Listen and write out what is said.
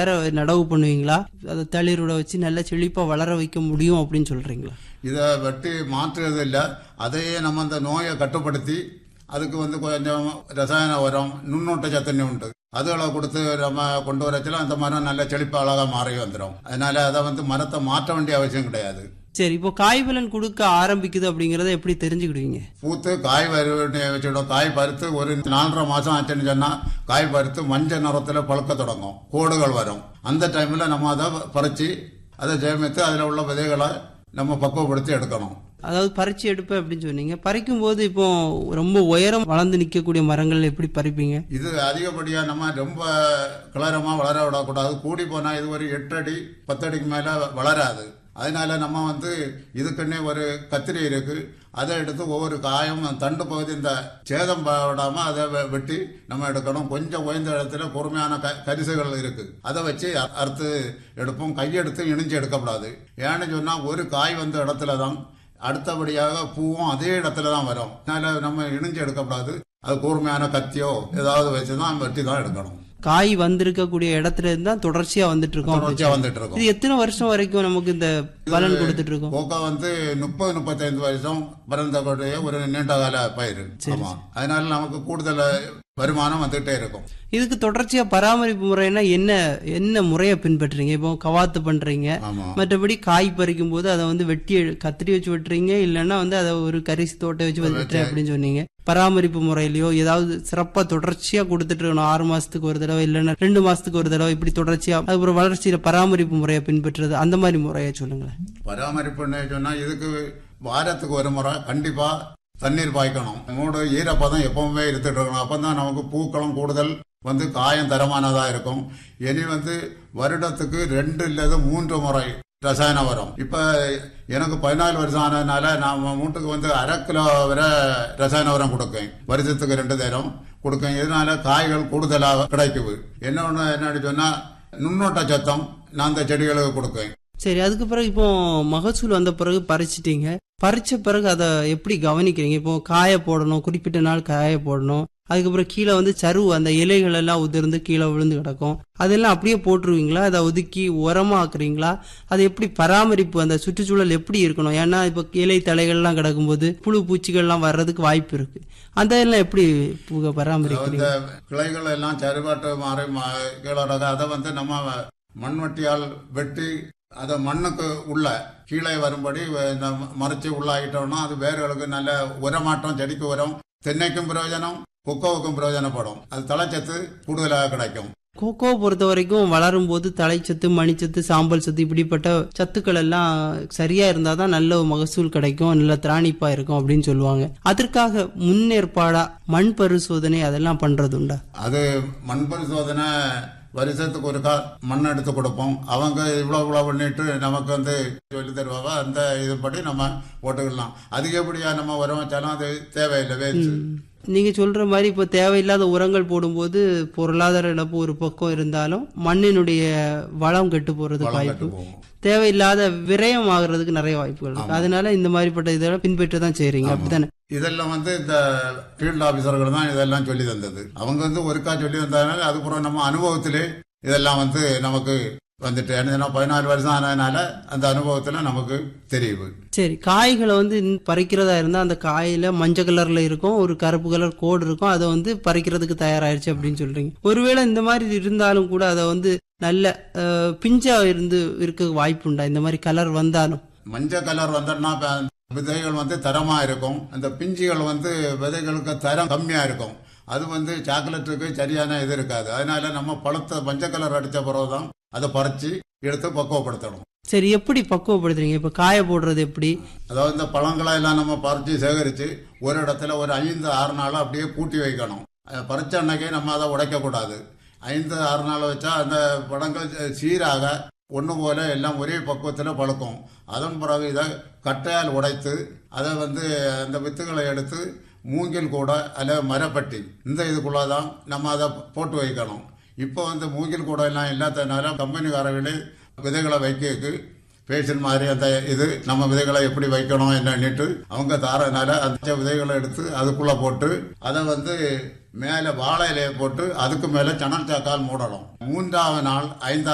வேற நடவு பண்ணுவீங்களா அதை தளிரோட வச்சு நல்லா செழிப்பா வளர வைக்க முடியும் அப்படின்னு சொல்றீங்களா இதை வெட்டி மாற்றுறது இல்லை அதையே நம்ம அந்த நோயை கட்டுப்படுத்தி அதுக்கு வந்து கொஞ்சம் ரசாயன உரம் நுண்ணூட்ட சத்தண்ணி உண்டு அதுகளை கொடுத்து நம்ம கொண்டு வரச்சுல அந்த மரம் நல்ல செழிப்பு அழகாக மாறி வந்துடும் அதனால அதை வந்து மரத்தை மாற்ற வேண்டிய அவசியம் கிடையாது சரி இப்போ காய்பலன் கொடுக்க ஆரம்பிக்குது அப்படிங்கறத எப்படி தெரிஞ்சுக்கிடுவீங்க பூத்து காய் வரு வச்சிடும் காய் பருத்து ஒரு நாலரை மாசம் ஆச்சுன்னு சொன்னா காய் பருத்து மஞ்சள் நிறத்துல பழுக்க தொடங்கும் கோடுகள் வரும் அந்த டைம்ல நம்ம அதை பறிச்சு அதை சேமித்து அதில் உள்ள விதைகளை நம்ம பக்குவப்படுத்தி எடுக்கணும் அதாவது பறிச்சு எடுப்பேன் அப்படின்னு சொன்னீங்க பறிக்கும் போது இப்போ ரொம்ப உயரம் வளர்ந்து நிக்கக்கூடிய மரங்கள் எப்படி பறிப்பீங்க இது அதிகப்படியா நம்ம ரொம்ப கிளறமா வளர விடக்கூடாது கூடி போனா இது ஒரு எட்டு அடி பத்து அடிக்கு மேல வளராது அதனால நம்ம வந்து இதுக்குன்னே ஒரு கத்திரி இருக்கு அதை எடுத்து ஒவ்வொரு காயம் தண்டு பகுதி இந்த சேதம் விடாம அதை வெ- வெட்டி நம்ம எடுக்கணும் கொஞ்சம் உயர்ந்த இடத்துல பொறுமையான க- கரிசுகள் இருக்கு அதை வச்சு அ- அறுத்து எடுப்போம் கையெடுத்து இணிஞ்சு எடுக்கக்கூடாது ஏன்னு சொன்னா ஒரு காய் வந்த இடத்துல தான் அடுத்தபடியாக பூவும் அதே இடத்துல தான் வரும் அதனால நம்ம இணிஞ்சு எடுக்கக்கூடாது அது கூர்மையான கத்தியோ ஏதாவது வச்சு தான் வெட்டி தான் எடுக்கணும் காய் வந்திருக்கக்கூடிய இடத்துல இருந்தா தொடர்ச்சியா வந்துட்டு இருக்கோம் தொடர்ச்சியா வந்துட்டு இருக்கும் இது எத்தனை வருஷம் வரைக்கும் நமக்கு இந்த பலன் கொடுத்துட்டு இருக்கோம் கோகா வந்து முப்பது முப்பத்தைந்து வருஷம் பிறந்தக்கூடிய ஒரு நீண்ட கால பயிர் ஆமா அதனால நமக்கு கூடுதல் வருமானம் வந்துட்டே இருக்கும் இதுக்கு தொடர்ச்சியா பராமரிப்பு முறைன்னா என்ன என்ன முறையை பின்பற்றுறீங்க இப்போ கவாத்து பண்றீங்க ஆமா மற்றபடி காய் பறிக்கும் போது அதை வந்து வெட்டி எடு- கத்திரி வச்சு வெட்டுறீங்க இல்லைன்னா வந்து அதை ஒரு கரிசி தோட்டை வச்சு வெட்டுறேன் அப்படின்னு சொன்னீங்க பராமரிப்பு முறையிலயோ ஏதாவது சிறப்பா தொடர்ச்சியா கொடுத்துட்டு இருக்கணும் ஆறு மாசத்துக்கு ஒரு தடவை இல்லைன்னா ரெண்டு மாசத்துக்கு ஒரு தடவை இப்படி தொடர்ச்சியா அதுக்கப்புறம் வளர்ச்சியில பராமரிப்பு முறையை பின்பற்றுறது அந்த மாதிரி முறையை சொல்லுங்களேன் பராமரிப்புன்னு சொன்னா இதுக்கு வாரத்துக்கு ஒரு முறை கண்டிப்பா தண்ணீர் பாய்க்கணும் மூடு ஈரப்பதம் எப்பவுமே இருந்துட்டு இருக்கணும் அப்பதான் நமக்கு பூக்களும் கூடுதல் வந்து காயம் தரமானதா இருக்கும் இனி வந்து வருடத்துக்கு ரெண்டு இல்லது மூன்று முறை ரசாயன உரம் இப்ப எனக்கு பதினாலு வருஷம் ஆனதுனால நான் மூட்டுக்கு வந்து அரை கிலோ வரை ரசாயன உரம் கொடுக்கேன் வருஷத்துக்கு ரெண்டு நேரம் கொடுக்கேன் இதனால காய்கள் கூடுதலாக கிடைக்குது என்ன ஒண்ணு என்னன்னு சொன்னா நுண்ணோட்ட சத்தம் நான் அந்த செடிகளுக்கு கொடுக்கேன் சரி அதுக்கு பிறகு இப்போ மகசூல் வந்த பிறகு பறிச்சிட்டீங்க பறிச்ச பிறகு அதை எப்படி கவனிக்கிறீங்க இப்போ காய போடணும் குறிப்பிட்ட நாள் காய போடணும் அதுக்கப்புறம் கீழே வந்து சருவு அந்த இலைகள் எல்லாம் உதிர்ந்து கீழே விழுந்து கிடக்கும் அதெல்லாம் அப்படியே போட்டுருவீங்களா அதை ஒதுக்கி உரமா ஆக்குறீங்களா அது எப்படி பராமரிப்பு அந்த சுற்றுச்சூழல் எப்படி இருக்கணும் ஏன்னா இப்போ இலை தலைகள்லாம் கிடக்கும்போது புழு பூச்சிகள்லாம் வர்றதுக்கு வாய்ப்பு இருக்கு அதெல்லாம் எப்படி பு- பராமரிக்கிறீங்க இந்த கிளைகள் எல்லாம் சரிபாட்டு மாறி மா- கீழோட அதை வந்து நம்ம மண்வெட்டியால் வெட்டி அதை மண்ணுக்கு உள்ள கீழே வரும்படி வ- இந்த மறைச்சு உள்ளாகிட்டோம்னா அது வேர்களுக்கு நல்ல உரமாட்டம் செடிக்கு உரம் தென்னைக்கும் பிரயோஜனம் கொக்கோவுக்கும் பிரயோஜனப்படும் அது தலைச்சத்து கூடுதலாக கிடைக்கும் கோகோ பொறுத்த வரைக்கும் வளரும் போது தலைச்சத்து மணிச்சத்து சாம்பல் சத்து இப்படிப்பட்ட சத்துக்கள் எல்லாம் சரியா இருந்தாதான் நல்ல ஒரு மகசூல் கிடைக்கும் நல்ல திராணிப்பா இருக்கும் அப்படின்னு சொல்லுவாங்க அதற்காக முன்னேற்பாடா மண் பரிசோதனை அதெல்லாம் பண்றது உண்டா அது மண் பரிசோதனை வருஷத்துக்கு ஒருக்கா மண் எடுத்து கொடுப்போம் அவங்க இவ்வளோ இவ்வளோ பண்ணிட்டு நமக்கு வந்து சொல்லி தருவாங்க அந்த இதுபடி நம்ம போட்டுக்கலாம் அதிகப்படியா நம்ம உரம் வச்சாலும் அது தேவையில்லை வேஸ்ட் நீங்க சொல்ற மாதிரி இப்போ தேவையில்லாத உரங்கள் போடும்போது பொருளாதார இழப்பு ஒரு பக்கம் இருந்தாலும் மண்ணினுடைய வளம் கெட்டு போறதுக்கு வளம் வாய்ப்பு கெட்டு போகும். தேவையில்லாத விரயம் ஆகுறதுக்கு நிறைய வாய்ப்புகள் இருக்கு அதனால இந்த மாதிரிப்பட்ட இதெல்லாம் பின்பற்றி தான் செய்றீங்க அப்படித்தானே இதெல்லாம் வந்து இந்த ஃபீல்ட் ஆபீசர்கள் தான் இதெல்லாம் சொல்லி தந்தது அவங்க வந்து ஒருக்கா சொல்லி தந்ததுனால அதுக்கப்புறம் நம்ம அனுபவத்திலே இதெல்லாம் வந்து நமக்கு வந்துட்டு ஏன்னா பதினாலு வருஷம் ஆனதுனால அந்த அனுபவத்துல நமக்கு தெரியுது சரி காய்களை வந்து இன்னும் பறிக்கிறதா இருந்தா அந்த காயில மஞ்சள் கலர்ல இருக்கும் ஒரு கருப்பு கலர் கோடு இருக்கும் அதை வந்து பறிக்கிறதுக்கு தயாராயிருச்சு அப்படின்னு சொல்றீங்க ஒருவேளை இந்த மாதிரி இருந்தாலும் கூட அதை வந்து நல்ல அஹ், பிஞ்சா இருந்து இருக்க வாய்ப்பு உண்டா இந்த மாதிரி கலர் வந்தாலும் மஞ்சள் கலர் வந்தோம்னா ப- விதைகள் வந்து தரமா இருக்கும் அந்த பிஞ்சுகள் வந்து விதைகளுக்கு தரம் கம்மியா இருக்கும் அது வந்து சாக்லேட்டுக்கு சரியான இது இருக்காது அதனால நம்ம பழத்தை மஞ்சள் கலர் அடிச்ச பிறகுதான் அதை பறிச்சு எடுத்து பக்குவப்படுத்தணும் சரி எப்படி பக்குவப்படுத்துறீங்க இப்ப காய போடுறது எப்படி அதாவது இந்த பழங்களை எல்லாம் நம்ம பறிச்சு சேகரிச்சு ஒரு இடத்துல ஒரு ஐந்து ஆறு நாள் அப்படியே கூட்டி வைக்கணும் அஹ் பறிச்ச அன்னைக்கே நம்ம அதை உடைக்க கூடாது ஐந்து ஆறு நாள் வச்சா அந்த பழங்கள் சீராக ஒன்று போல எல்லாம் ஒரே பக்குவத்தில் பழுக்கும் அதன் பிறகு இதை கட்டையால் உடைத்து அதை வந்து அந்த வித்துகளை எடுத்து மூங்கில் கூட அல்ல மரப்பட்டி இந்த இதுக்குள்ள தான் நம்ம அதை போட்டு வைக்கணும் இப்போ வந்து மூங்கில் கூட எல்லாம் இல்லாததுனால கம்பெனிக்காரர்களே விதைகளை வைக்க பேஷன் மாதிரி அந்த இது நம்ம விதைகளை எப்படி வைக்கணும் என்னன்னுட்டு அவங்க தாரனால அந்த விதைகளை எடுத்து அதுக்குள்ள போட்டு அதை வந்து மேல வாழை இலையை போட்டு அதுக்கு மேல சணல் சாக்கால் மூடணும் மூன்றாவது நாள் ஐந்தாவது